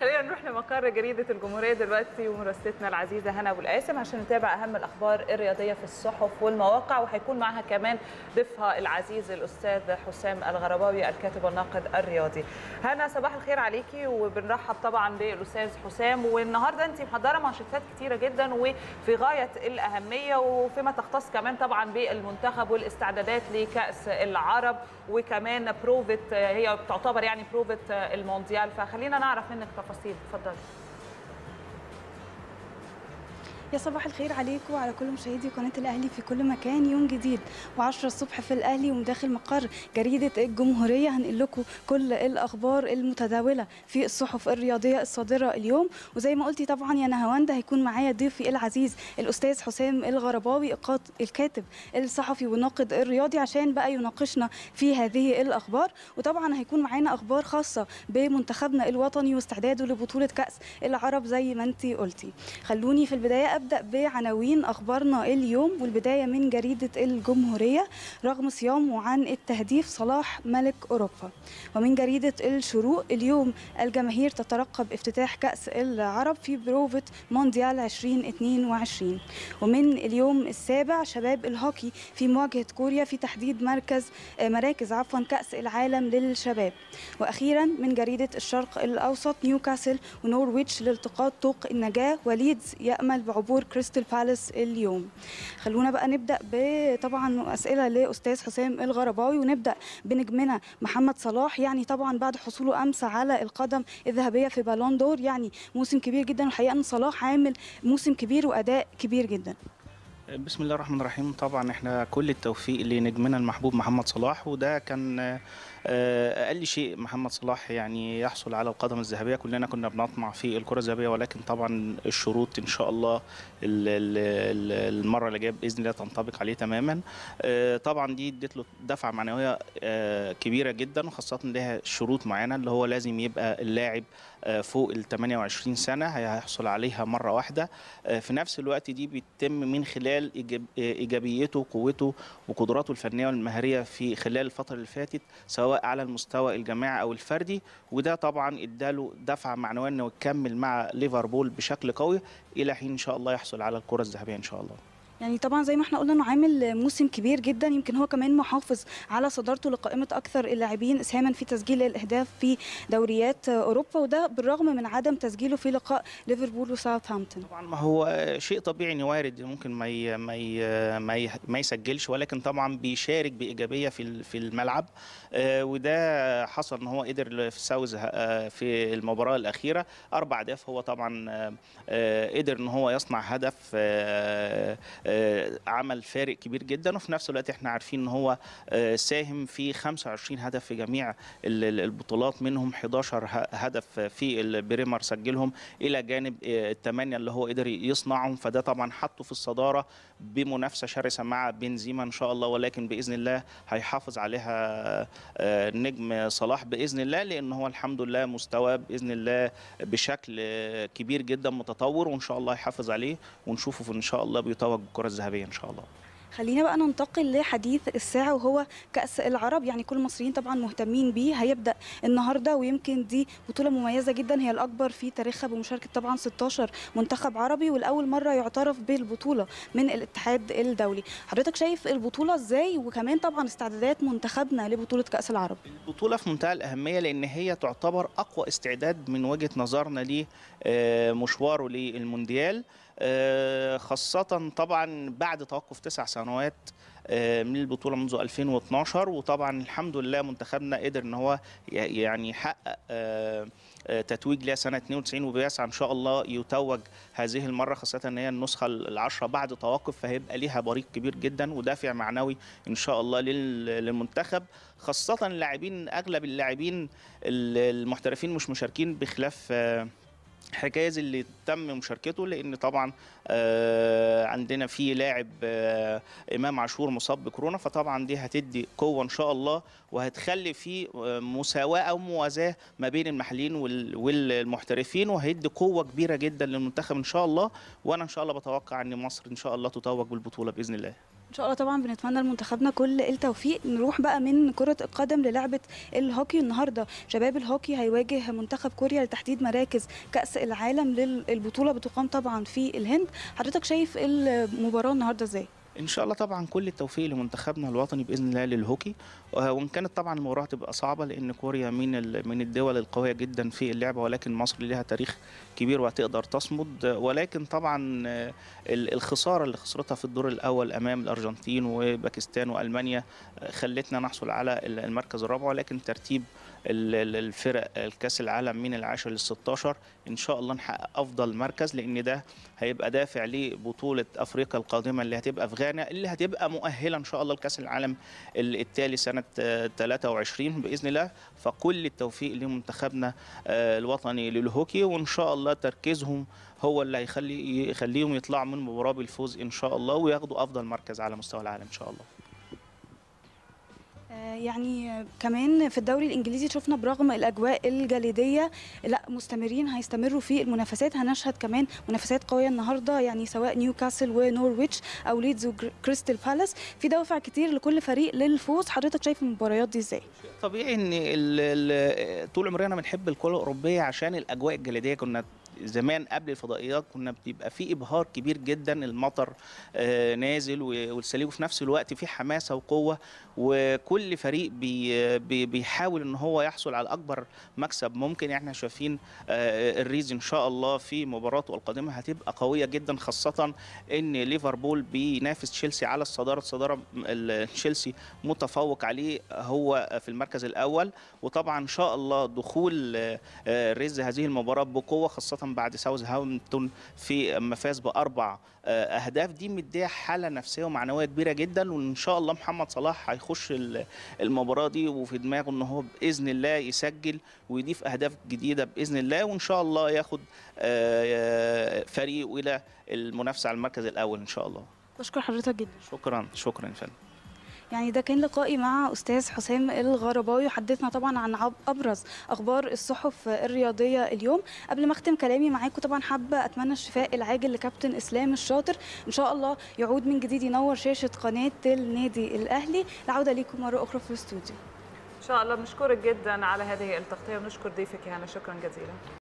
خلينا نروح لمقر جريدة الجمهورية دلوقتي ومراسلتنا العزيزة هنا أبو القاسم عشان نتابع أهم الأخبار الرياضية في الصحف والمواقع وهيكون معها كمان ضيفها العزيز الأستاذ حسام الغرباوي الكاتب والناقد الرياضي. هنا صباح الخير عليكي وبنرحب طبعا بالأستاذ حسام والنهارده أنت محضرة مانشيتات كتيرة جدا وفي غاية الأهمية وفيما تختص كمان طبعا بالمنتخب والاستعدادات لكأس العرب وكمان بروفة هي تعتبر يعني بروفة المونديال فخلينا نعرف منك تفاصيل اتفضلي يا صباح الخير عليكم وعلى كل مشاهدي قناة الأهلي في كل مكان يوم جديد و10 الصبح في الأهلي ومن داخل مقر جريدة الجمهورية هنقل لكم كل الأخبار المتداولة في الصحف الرياضية الصادرة اليوم وزي ما قلتي طبعا يا نهاوند هيكون معايا ضيفي العزيز الأستاذ حسام الغرباوي الكاتب الصحفي والناقد الرياضي عشان بقى يناقشنا في هذه الأخبار وطبعا هيكون معانا أخبار خاصة بمنتخبنا الوطني واستعداده لبطولة كأس العرب زي ما انت قلتي خلوني في البداية أبدأ بعناوين أخبارنا اليوم والبداية من جريدة الجمهورية رغم صيامه عن التهديف صلاح ملك أوروبا ومن جريدة الشروق اليوم الجماهير تترقب افتتاح كأس العرب في بروفة مونديال 2022 ومن اليوم السابع شباب الهوكي في مواجهة كوريا في تحديد مركز مراكز عفوا كأس العالم للشباب وأخيرا من جريدة الشرق الأوسط نيوكاسل ونورويتش لالتقاط طوق النجاة وليدز يأمل بعبور كريستال بالاس اليوم خلونا بقى نبدا بطبعا اسئله لاستاذ حسام الغرباوي ونبدا بنجمنا محمد صلاح يعني طبعا بعد حصوله امس على القدم الذهبيه في بالون دور يعني موسم كبير جدا والحقيقه ان صلاح عامل موسم كبير واداء كبير جدا بسم الله الرحمن الرحيم طبعا احنا كل التوفيق لنجمنا المحبوب محمد صلاح وده كان اقل شيء محمد صلاح يعني يحصل على القدم الذهبيه كلنا كنا بنطمع في الكره الذهبيه ولكن طبعا الشروط ان شاء الله المره اللي جايه باذن الله تنطبق عليه تماما طبعا دي ادت له دفعه معنويه كبيره جدا وخاصه لها شروط معينه اللي هو لازم يبقى اللاعب فوق ال 28 سنه هيحصل عليها مره واحده في نفس الوقت دي بيتم من خلال ايجابيته وقوته وقدراته الفنيه والمهاريه في خلال الفتره اللي فاتت سواء على المستوى الجماعي او الفردي وده طبعا اداله دفعه معنويه انه يكمل مع ليفربول بشكل قوي الى حين ان شاء الله يحصل على الكره الذهبيه ان شاء الله يعني طبعا زي ما احنا قلنا انه عامل موسم كبير جدا يمكن هو كمان محافظ على صدارته لقائمه اكثر اللاعبين اسهاما في تسجيل الاهداف في دوريات اوروبا وده بالرغم من عدم تسجيله في لقاء ليفربول وساوثهامبتون طبعا ما هو شيء طبيعي انه وارد ممكن ما ي... ما ي... ما, ي... ما يسجلش ولكن طبعا بيشارك بايجابيه في في الملعب آه وده حصل ان هو قدر في ساوز آه في المباراه الاخيره اربع اهداف هو طبعا آه قدر ان هو يصنع هدف عمل فارق كبير جدا وفي نفس الوقت احنا عارفين ان هو ساهم في 25 هدف في جميع البطولات منهم 11 هدف في البريمر سجلهم الى جانب الثمانيه اللي هو قدر يصنعهم فده طبعا حطه في الصداره بمنافسه شرسه مع بنزيما ان شاء الله ولكن باذن الله هيحافظ عليها نجم صلاح باذن الله لان هو الحمد لله مستواه باذن الله بشكل كبير جدا متطور وان شاء الله يحافظ عليه ونشوفه ان شاء الله بيتوج بالكره الذهبيه ان شاء الله خلينا بقى ننتقل لحديث الساعة وهو كأس العرب يعني كل المصريين طبعا مهتمين بيه هيبدأ النهاردة ويمكن دي بطولة مميزة جدا هي الأكبر في تاريخها بمشاركة طبعا 16 منتخب عربي والأول مرة يعترف بالبطولة من الاتحاد الدولي حضرتك شايف البطولة ازاي وكمان طبعا استعدادات منتخبنا لبطولة كأس العرب البطولة في منتهى الأهمية لأن هي تعتبر أقوى استعداد من وجهة نظرنا لمشواره للمونديال خاصة طبعا بعد توقف تسع سنوات من البطولة منذ 2012 وطبعا الحمد لله منتخبنا قدر ان هو يعني يحقق تتويج ليها سنة 92 وبيسعى ان شاء الله يتوج هذه المرة خاصة ان هي النسخة العشرة بعد توقف فهيبقى ليها بريق كبير جدا ودافع معنوي ان شاء الله للمنتخب خاصة اللاعبين اغلب اللاعبين المحترفين مش مشاركين بخلاف حجاز اللي تم مشاركته لان طبعا آه عندنا في لاعب آه امام عاشور مصاب بكورونا فطبعا دي هتدي قوه ان شاء الله وهتخلي في مساواه او موازاه ما بين المحليين والمحترفين وهيدي قوه كبيره جدا للمنتخب ان شاء الله وانا ان شاء الله بتوقع ان مصر ان شاء الله تتوج بالبطوله باذن الله ان شاء الله طبعا بنتمنى لمنتخبنا كل التوفيق نروح بقى من كرة القدم للعبة الهوكي النهارده شباب الهوكي هيواجه منتخب كوريا لتحديد مراكز كأس العالم للبطولة بتقام طبعا في الهند حضرتك شايف المباراة النهارده ازاي؟ ان شاء الله طبعا كل التوفيق لمنتخبنا الوطني باذن الله للهوكي آه، وان كانت طبعا المباراه تبقى صعبه لان كوريا من ال- من الدول القويه جدا في اللعبه ولكن مصر لها تاريخ كبير وهتقدر تصمد آه، ولكن طبعا آه، ال- الخساره اللي خسرتها في الدور الاول امام الارجنتين وباكستان والمانيا آه، خلتنا نحصل على ال- المركز الرابع ولكن ترتيب ال- ال- الفرق الكاس العالم من العاشر لل 16 ان شاء الله نحقق افضل مركز لان ده هيبقى دافع لبطوله افريقيا القادمه اللي هتبقى في غانا اللي هتبقى مؤهله ان شاء الله لكاس العالم ال- التالي سنه آه، 23 باذن الله فكل التوفيق لمنتخبنا آه، الوطني للهوكي وان شاء الله تركيزهم هو اللي هيخلي يخليهم يطلعوا من المباراه بالفوز ان شاء الله وياخدوا افضل مركز على مستوى العالم ان شاء الله آه، يعني آه، كمان في الدوري الانجليزي شفنا برغم الاجواء الجليديه لا مستمرين هيستمروا في المنافسات هنشهد كمان منافسات قويه النهارده يعني سواء نيوكاسل ونورويتش او ليدز وكريستال بالاس في دوافع كتير لكل فريق للفوز حضرتك شايف المباريات دي ازاي طبيعي ان ال- ال- طول عمرنا بنحب الكره الاوروبيه عشان الاجواء الجليديه كنا زمان قبل الفضائيات كنا بيبقى في ابهار كبير جدا المطر آه، نازل و- والسليم وفي نفس الوقت في حماسه وقوه وكل فريق بي بي بيحاول ان هو يحصل على اكبر مكسب ممكن احنا شايفين آه، الريز ان شاء الله في مباراته القادمه هتبقى قويه جدا خاصه ان ليفربول بينافس تشيلسي على الصداره الصداره ال- تشيلسي متفوق عليه هو في المركز الاول وطبعا ان شاء الله دخول آه، آه، ريز هذه المباراه بقوه خاصه بعد ساوثهامبتون في اما فاز باربع آه، اهداف دي مديه حاله نفسيه ومعنويه كبيره جدا وان شاء الله محمد صلاح هيخش ال- المباراه دي وفي دماغه ان هو باذن الله يسجل ويضيف اهداف جديده باذن الله وان شاء الله ياخد آه، فريقه الى المنافسه على المركز الاول ان شاء الله بشكر حضرتك جدا شكرا شكرا يا فندم يعني ده كان لقائي مع استاذ حسام الغرباوي وحدثنا طبعا عن عب- ابرز اخبار الصحف الرياضيه اليوم قبل ما اختم كلامي معاكم طبعا حابه اتمنى الشفاء العاجل لكابتن اسلام الشاطر ان شاء الله يعود من جديد ينور شاشه قناه النادي الاهلي العوده ليكم مره اخرى في الاستوديو ان شاء الله بنشكرك جدا على هذه التغطيه ونشكر ضيفك يا هنا شكرا جزيلا